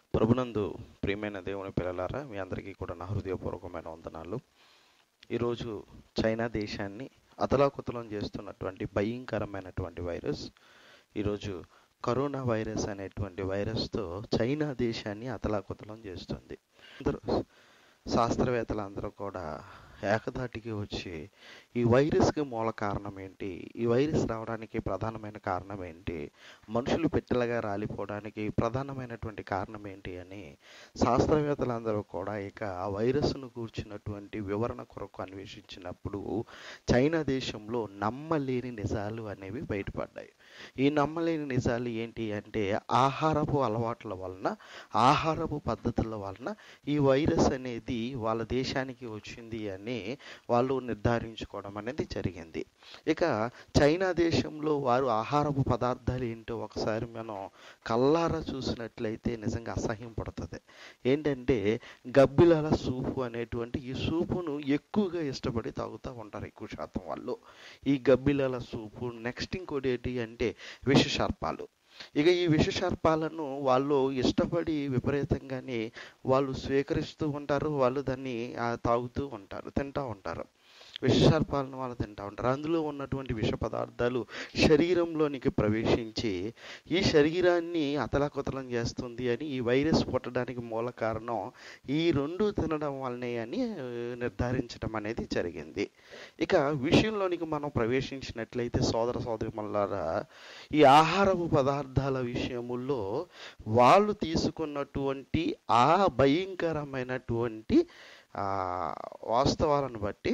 ప్రభునందు ప్రియమైన దేవుని పిల్లలారా మీ అందరికీ కూడా నా హృదయపూర్వకమైన వందనాలు ఈరోజు చైనా దేశాన్ని అతలాకుతలం చేస్తున్నటువంటి భయంకరమైనటువంటి వైరస్ ఈరోజు కరోనా వైరస్ అనేటువంటి వైరస్తో చైనా దేశాన్ని అతలాకుతలం చేస్తుంది అందరూ శాస్త్రవేత్తలు అందరూ కూడా ఏకధాటికి వచ్చి ఈ వైరస్కి మూల కారణం ఏంటి ఈ వైరస్ రావడానికి ప్రధానమైన కారణం ఏంటి మనుషులు పెట్టెలుగా రాలిపోవడానికి ప్రధానమైనటువంటి కారణం ఏంటి అని శాస్త్రవేత్తలందరూ కూడా ఇక ఆ వైరస్ను కూర్చున్నటువంటి వివరణ కొరకు అన్వేషించినప్పుడు చైనా దేశంలో నమ్మలేని నిజాలు అనేవి బయటపడ్డాయి ఈ నమ్మలేని నిజాలు ఏంటి అంటే ఆహారపు అలవాట్ల వలన ఆహారపు పద్ధతుల వలన ఈ వైరస్ అనేది వాళ్ళ దేశానికి వచ్చింది అని వాళ్ళు నిర్ధారించుకోవడం అనేది జరిగింది ఇక చైనా దేశంలో వారు ఆహారపు పదార్థాలు ఏంటో ఒకసారి మనం కల్లారా చూసినట్లయితే నిజంగా అసహ్యం పడుతుంది ఏంటంటే గబ్బిలాల సూపు అనేటువంటి ఈ సూపును ఎక్కువగా ఇష్టపడి తాగుతూ ఉంటారు ఎక్కువ శాతం వాళ్ళు ఈ గబ్బిలాల సూపు నెక్స్ట్ ఇంకోటి ఏంటి అంటే విష సర్పాలు ఇక ఈ విష సర్పాలను వాళ్ళు ఇష్టపడి విపరీతంగానే వాళ్ళు స్వీకరిస్తూ ఉంటారు వాళ్ళు దాన్ని ఆ, తాగుతూ ఉంటారు తింటూ ఉంటారు విష సర్పాలను వాళ్ళు తింటూ ఉంటారు అందులో ఉన్నటువంటి విష పదార్థాలు శరీరంలోనికి ప్రవేశించి ఈ శరీరాన్ని అతలాకుతలం చేస్తుంది అని ఈ వైరస్ పుట్టడానికి మూల కారణం ఈ రెండు తినడం వల్లనే అని ఆ, నిర్ధారించడం అనేది జరిగింది ఇక విషయంలోనికి మనం ప్రవేశించినట్లయితే సోదర సోదరి మల్లారా ఈ ఆహారపు పదార్థాల విషయముల్లో వాళ్ళు తీసుకున్నటువంటి ఆ భయంకరమైనటువంటి ఆ, వాస్తవాలను బట్టి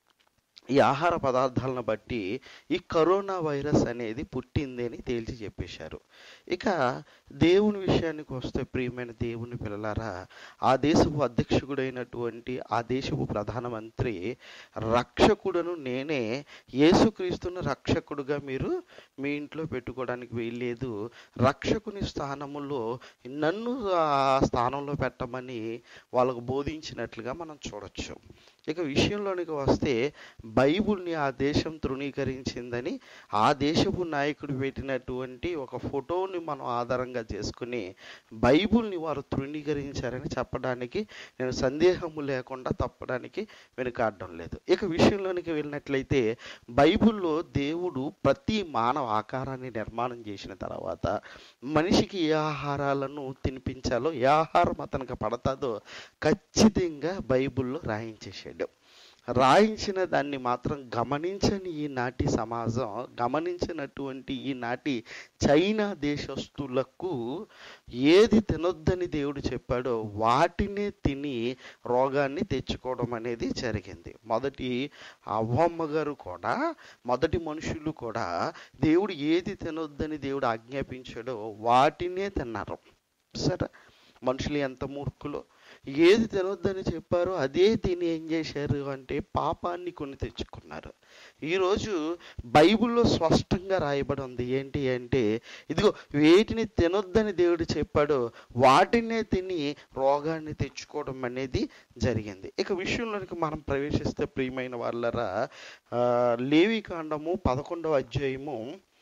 ఈ ఆహార పదార్థాలను బట్టి ఈ కరోనా వైరస్ అనేది పుట్టింది అని తేల్చి చెప్పేశారు ఇక దేవుని విషయానికి వస్తే ప్రియమైన దేవుని పిల్లలారా ఆ దేశపు అధ్యక్షుడైనటువంటి ఆ దేశపు ప్రధానమంత్రి రక్షకుడును నేనే యేసుక్రీస్తును రక్షకుడుగా మీరు మీ ఇంట్లో పెట్టుకోవడానికి వీల్లేదు రక్షకుని స్థానములో నన్ను ఆ స్థానంలో పెట్టమని వాళ్ళకు బోధించినట్లుగా మనం చూడొచ్చు ఇక విషయంలోనికి వస్తే బైబుల్ని ఆ దేశం తృణీకరించిందని ఆ దేశపు నాయకుడు పెట్టినటువంటి ఒక ఫోటోని మనం ఆధారంగా చేసుకుని బైబుల్ని వారు తృణీకరించారని చెప్పడానికి నేను సందేహము లేకుండా తప్పడానికి వెనుకాడడం లేదు ఇక విషయంలోనికి వెళ్ళినట్లయితే బైబిల్లో దేవుడు ప్రతి మానవ ఆకారాన్ని నిర్మాణం చేసిన తర్వాత మనిషికి ఏ ఆహారాలను తినిపించాలో ఏ ఆహారం అతనికి పడతాదో ఖచ్చితంగా బైబిల్లో రాయించేసాడు రాయించిన దాన్ని మాత్రం గమనించని ఈనాటి సమాజం గమనించినటువంటి ఈనాటి చైనా దేశస్తులకు ఏది తినొద్దని దేవుడు చెప్పాడో వాటినే తిని రోగాన్ని తెచ్చుకోవడం అనేది జరిగింది మొదటి అవ్వమ్మ గారు కూడా మొదటి మనుషులు కూడా దేవుడు ఏది తినొద్దని దేవుడు ఆజ్ఞాపించాడో వాటినే తిన్నారు సరే మనుషులు ఎంత మూర్ఖులో ఏది తినొద్దని చెప్పారో అదే తిని ఏం చేశారు అంటే పాపాన్ని కొని తెచ్చుకున్నారు ఈరోజు బైబిల్లో స్పష్టంగా రాయబడి ఉంది ఏంటి అంటే ఇదిగో వేటిని తినొద్దని దేవుడు చెప్పాడో వాటినే తిని రోగాన్ని తెచ్చుకోవడం అనేది జరిగింది ఇక విషయంలోనికి మనం ప్రవేశిస్తే ప్రియమైన వాళ్ళరా ఆ, లేవికాండము పదకొండవ అధ్యాయము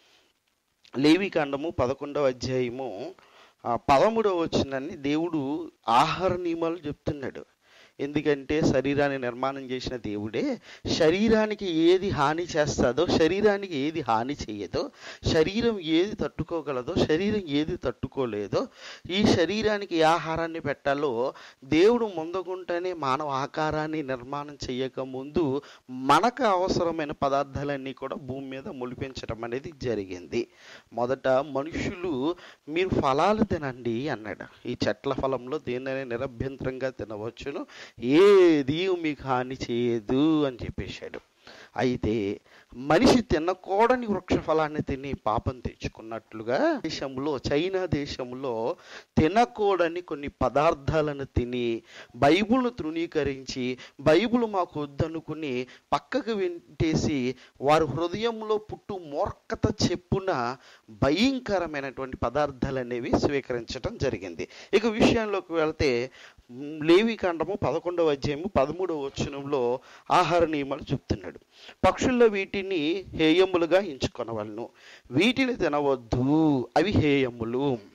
లేవికాండము పదకొండవ అధ్యాయము ఆ, పదమూడవ వచ్చిందని దేవుడు ఆహార నియమాలు చెప్తున్నాడు ఎందుకంటే శరీరాన్ని నిర్మాణం చేసిన దేవుడే శరీరానికి ఏది హాని చేస్తుందో శరీరానికి ఏది హాని చేయదో శరీరం ఏది తట్టుకోగలదో శరీరం ఏది తట్టుకోలేదో ఈ శరీరానికి ఏ ఆహారాన్ని పెట్టాలో దేవుడు ముందుకుంటేనే మానవ ఆకారాన్ని నిర్మాణం చేయక ముందు మనకు అవసరమైన పదార్థాలన్నీ కూడా భూమి మీద మొలిపించడం అనేది జరిగింది మొదట మనుషులు మీరు ఫలాలు తినండి అన్నాడు ఈ చెట్ల ఫలంలో దేనిని నిరభ్యంతరంగా తినవచ్చును ఏది మీకు హాని చేయదు అని చెప్పేశాడు అయితే మనిషి తినకూడని వృక్ష ఫలాన్ని తిని పాపం తెచ్చుకున్నట్లుగా దేశంలో చైనా దేశంలో తినకూడని కొన్ని పదార్థాలను తిని బైబిల్ను తృణీకరించి బైబిల్ మాకు వద్దనుకుని పక్కకు వింటేసి వారి హృదయంలో పుట్టు మూర్ఖత చెప్పున భయంకరమైనటువంటి పదార్థాలు అనేవి స్వీకరించడం జరిగింది ఇక విషయంలోకి వెళ్తే మ్, లేవికాండము పదకొండవ అధ్యాయము పదమూడవ వచనంలో ఆహార నియమాలు చెప్తున్నాడు పక్షుల్లో వీటిని హేయములుగా ఎంచుకొనవలను వీటిని తినవద్దు అవి హేయములు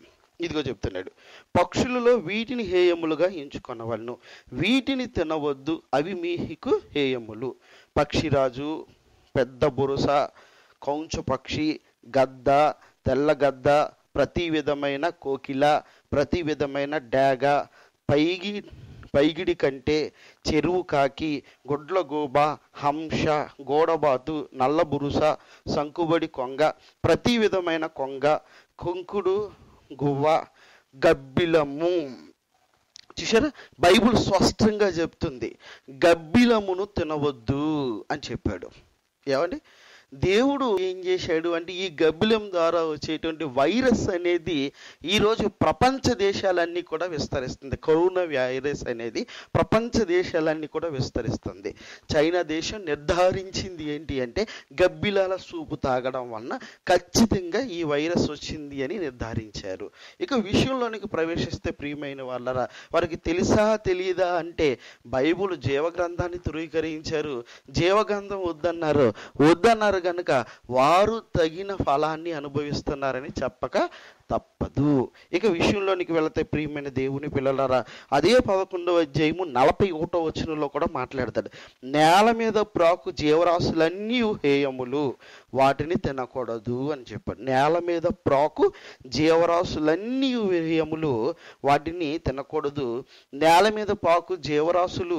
ఇదిగో చెప్తున్నాడు పక్షులలో వీటిని హేయములుగా ఎంచుకొనవలను వీటిని తినవద్దు అవి మీకు హేయములు పక్షిరాజు పెద్ద బురుస కౌంచ పక్షి గద్ద తెల్లగద్ద ప్రతి విధమైన కోకిల ప్రతి విధమైన డాగ పైగి పైగిడి కంటే చెరువు కాకి గుడ్ల గోబ హంస గోడబాతు నల్ల బురుస సంకుబడి కొంగ ప్రతి విధమైన కొంగ కొంకుడు గువ్వ గబ్బిలము చూసారా బైబుల్ స్పష్టంగా చెప్తుంది గబ్బిలమును తినవద్దు అని చెప్పాడు ఏమండి దేవుడు ఏం చేశాడు అంటే ఈ గబ్బిలం ద్వారా వచ్చేటువంటి వైరస్ అనేది ఈరోజు ప్రపంచ దేశాలన్నీ కూడా విస్తరిస్తుంది కరోనా వైరస్ అనేది ప్రపంచ దేశాలన్నీ కూడా విస్తరిస్తుంది చైనా దేశం నిర్ధారించింది ఏంటి అంటే గబ్బిలాల సూపు తాగడం వలన ఖచ్చితంగా ఈ వైరస్ వచ్చింది అని నిర్ధారించారు ఇక విషయంలోనికి ప్రవేశిస్తే ప్రియమైన వాళ్ళరా వారికి తెలుసా తెలియదా అంటే బైబుల్ జీవగ్రంథాన్ని ధృవీకరించారు జీవగ్రంథం వద్దన్నారు వద్దన్నారు కనుక వారు తగిన ఫలాన్ని అనుభవిస్తున్నారని చెప్పక తప్పదు ఇక విషయంలోనికి వెళితే ప్రియమైన దేవుని పిల్లలారా అదే పదకొండవ అధ్యాయము నలభై ఒకటో వచనంలో కూడా మాట్లాడతాడు నేల మీద ప్రాకు జీవరాశులన్నీ హేయములు వాటిని తినకూడదు అని చెప్పాడు నేల మీద ప్రాకు జీవరాశులన్నీ హేయములు వాటిని తినకూడదు నేల మీద ప్రాకు జీవరాశులు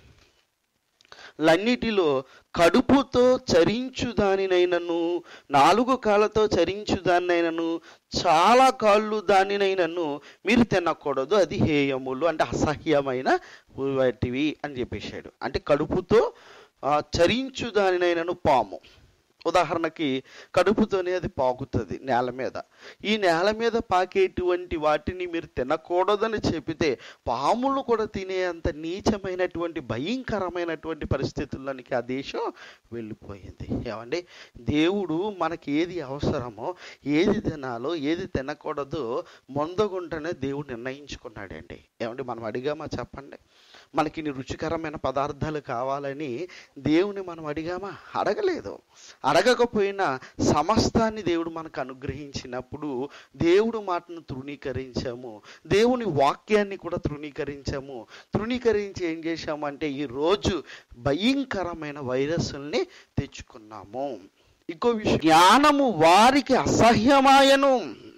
లన్నిటిలో కడుపుతో చరించు దానినైనను నాలుగు కాళ్ళతో చరించు దానినైనను చాలా కాళ్ళు దానినైనను మీరు తినకూడదు అది హేయములు అంటే అసహ్యమైన వాటివి అని చెప్పేశాడు అంటే కడుపుతో ఆ, చరించు దానినైనను పాము ఉదాహరణకి కడుపుతోనే అది పాకుతుంది నేల మీద ఈ నేల మీద పాకేటువంటి వాటిని మీరు తినకూడదని చెబితే పాములు కూడా తినేంత నీచమైనటువంటి భయంకరమైనటువంటి పరిస్థితుల్లోనికి ఆ దేశం వెళ్ళిపోయింది ఏమండి దేవుడు మనకి ఏది అవసరమో ఏది తినాలో ఏది తినకూడదో ముందగుంటనే దేవుడు నిర్ణయించుకున్నాడండి ఏమండి మనం అడిగామా చెప్పండి మనకి ఇన్ని రుచికరమైన పదార్థాలు కావాలని దేవుని మనం అడిగామా అడగలేదు అడగకపోయినా సమస్తాన్ని దేవుడు మనకు అనుగ్రహించినప్పుడు దేవుడు మాటను తృణీకరించాము దేవుని వాక్యాన్ని కూడా తృణీకరించాము తృణీకరించి ఏం చేశామంటే ఈ రోజు భయంకరమైన వైరస్ని తెచ్చుకున్నాము ఇంకో విషయం జ్ఞానము వారికి అసహ్యమాయను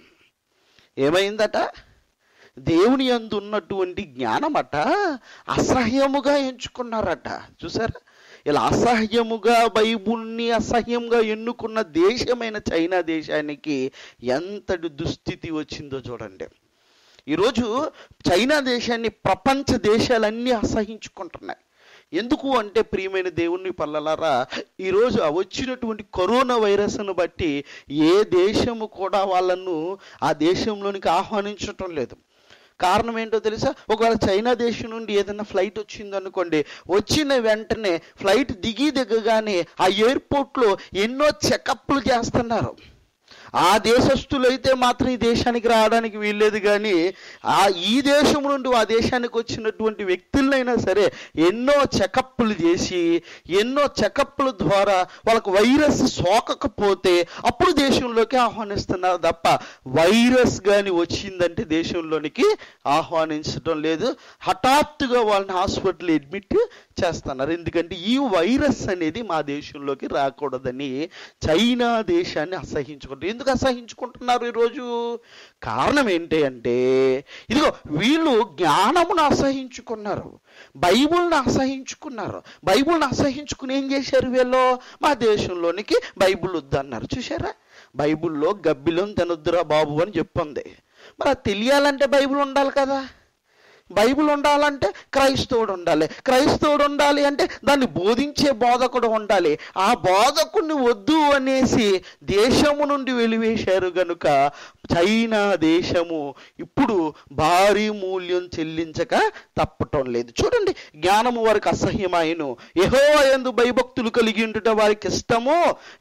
ఏమైందట దేవుని యందు ఉన్నటువంటి జ్ఞానమట అసహ్యముగా ఎంచుకున్నారట చూసారా ఇలా అసహ్యముగా బైబుల్ని అసహ్యంగా ఎన్నుకున్న దేశమైన చైనా దేశానికి ఎంతటి దుస్థితి వచ్చిందో చూడండి ఈరోజు చైనా దేశాన్ని ప్రపంచ దేశాలన్నీ అసహించుకుంటున్నాయి ఎందుకు అంటే ప్రియమైన దేవుని పల్లలారా ఈరోజు ఆ వచ్చినటువంటి కరోనా వైరస్ను బట్టి ఏ దేశము కూడా వాళ్ళను ఆ దేశంలోనికి ఆహ్వానించటం లేదు కారణం ఏంటో తెలుసా ఒకవేళ చైనా దేశం నుండి ఏదైనా ఫ్లైట్ వచ్చిందనుకోండి వచ్చిన వెంటనే ఫ్లైట్ దిగి దిగగానే ఆ ఎయిర్పోర్ట్లో ఎన్నో చెకప్లు చేస్తున్నారు ఆ దేశస్థులైతే మాత్రం ఈ దేశానికి రావడానికి వీల్లేదు కానీ ఆ ఈ దేశం నుండి ఆ దేశానికి వచ్చినటువంటి వ్యక్తులైనా సరే ఎన్నో చెకప్లు చేసి ఎన్నో చెకప్ల ద్వారా వాళ్ళకు వైరస్ సోకకపోతే అప్పుడు దేశంలోకి ఆహ్వానిస్తున్నారు తప్ప వైరస్ కానీ వచ్చిందంటే దేశంలోనికి ఆహ్వానించడం లేదు హఠాత్తుగా వాళ్ళని హాస్పిటల్ అడ్మిట్ చేస్తున్నారు ఎందుకంటే ఈ వైరస్ అనేది మా దేశంలోకి రాకూడదని చైనా దేశాన్ని అసహించుకుంటారు ఎందుకు అసహించుకుంటున్నారు ఈరోజు కారణం ఏంటి అంటే ఇదిగో వీళ్ళు జ్ఞానమును అసహించుకున్నారు బైబుల్ని అసహించుకున్నారు బైబుల్ని అసహించుకుని ఏం చేశారు వీళ్ళు మా దేశంలోనికి బైబుల్ వద్దన్నారు చూసారా బైబుల్లో గబ్బిలం తినొద్దురా బాబు అని చెప్పింది మరి అది తెలియాలంటే బైబుల్ ఉండాలి కదా బైబిల్ ఉండాలంటే క్రైస్తవుడు ఉండాలి క్రైస్తవుడు ఉండాలి అంటే దాన్ని బోధించే బోధకుడు ఉండాలి ఆ బోధకుడిని వద్దు అనేసి దేశము నుండి వెలివేశారు గనుక చైనా దేశము ఇప్పుడు భారీ మూల్యం చెల్లించక తప్పటం లేదు చూడండి జ్ఞానము వారికి అసహ్యమాయను ఎహో ఎందు భయభక్తులు కలిగి ఉండుట వారికి ఇష్టము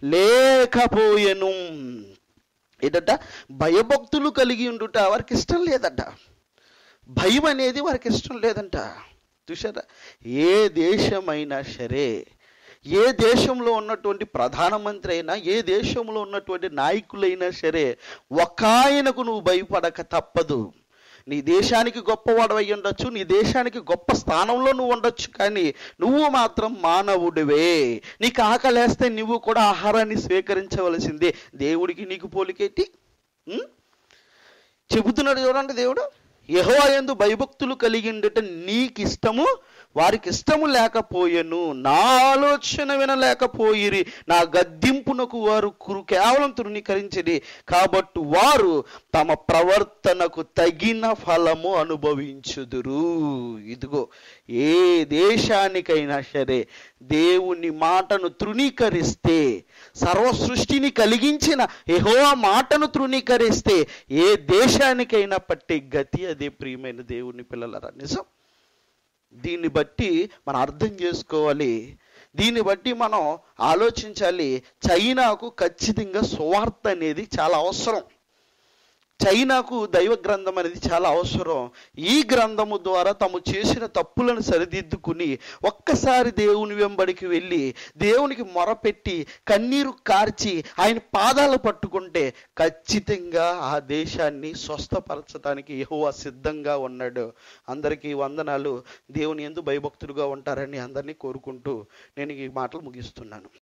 లేకపోయెను ఏంటంట భయభక్తులు కలిగి ఉండుట వారికి ఇష్టం లేదట భయం అనేది వారికి ఇష్టం లేదంట చూసారా ఏ దేశమైనా సరే ఏ దేశంలో ఉన్నటువంటి ప్రధానమంత్రి అయినా ఏ దేశంలో ఉన్నటువంటి నాయకులైనా సరే ఒక ఆయనకు నువ్వు భయపడక తప్పదు నీ దేశానికి గొప్పవాడు అయి ఉండొచ్చు నీ దేశానికి గొప్ప స్థానంలో నువ్వు ఉండొచ్చు కానీ నువ్వు మాత్రం మానవుడివే నీకు ఆకలేస్తే నువ్వు కూడా ఆహారాన్ని స్వీకరించవలసిందే దేవుడికి నీకు పోలికేటి ఉం? చెబుతున్నాడు చూడండి దేవుడు యెహోవా యందు భయభక్తులు కలిగిండట నీకు ఇష్టము వారికి ఇష్టము లేకపోయెను నా ఆలోచన వినలేకపోయిరి నా గద్దింపునకు వారు కురు కేవలం తృణీకరించిరి కాబట్టి వారు తమ ప్రవర్తనకు తగిన ఫలము అనుభవించుదురు ఇదిగో ఏ దేశానికైనా సరే దేవుని మాటను తృణీకరిస్తే సర్వ సృష్టిని కలిగించిన యెహోవా మాటను తృణీకరిస్తే ఏ దేశానికైనా పట్టే గతి అదే ప్రియమైన దేవుని పిల్లలరా నిజం దీన్ని బట్టి మనం అర్థం చేసుకోవాలి దీన్ని బట్టి మనం ఆలోచించాలి చైనాకు ఖచ్చితంగా సువార్త అనేది చాలా అవసరం చైనాకు దైవ గ్రంథం అనేది చాలా అవసరం ఈ గ్రంథము ద్వారా తాము చేసిన తప్పులను సరిదిద్దుకుని ఒక్కసారి దేవుని వెంబడికి వెళ్ళి దేవునికి మొరపెట్టి కన్నీరు కార్చి ఆయన పాదాలు పట్టుకుంటే ఖచ్చితంగా ఆ దేశాన్ని స్వస్థపరచడానికి యెహోవా సిద్ధంగా ఉన్నాడు అందరికీ వందనాలు దేవుని ఎందు భయభక్తులుగా ఉంటారని అందరినీ కోరుకుంటూ నేను ఈ మాటలు ముగిస్తున్నాను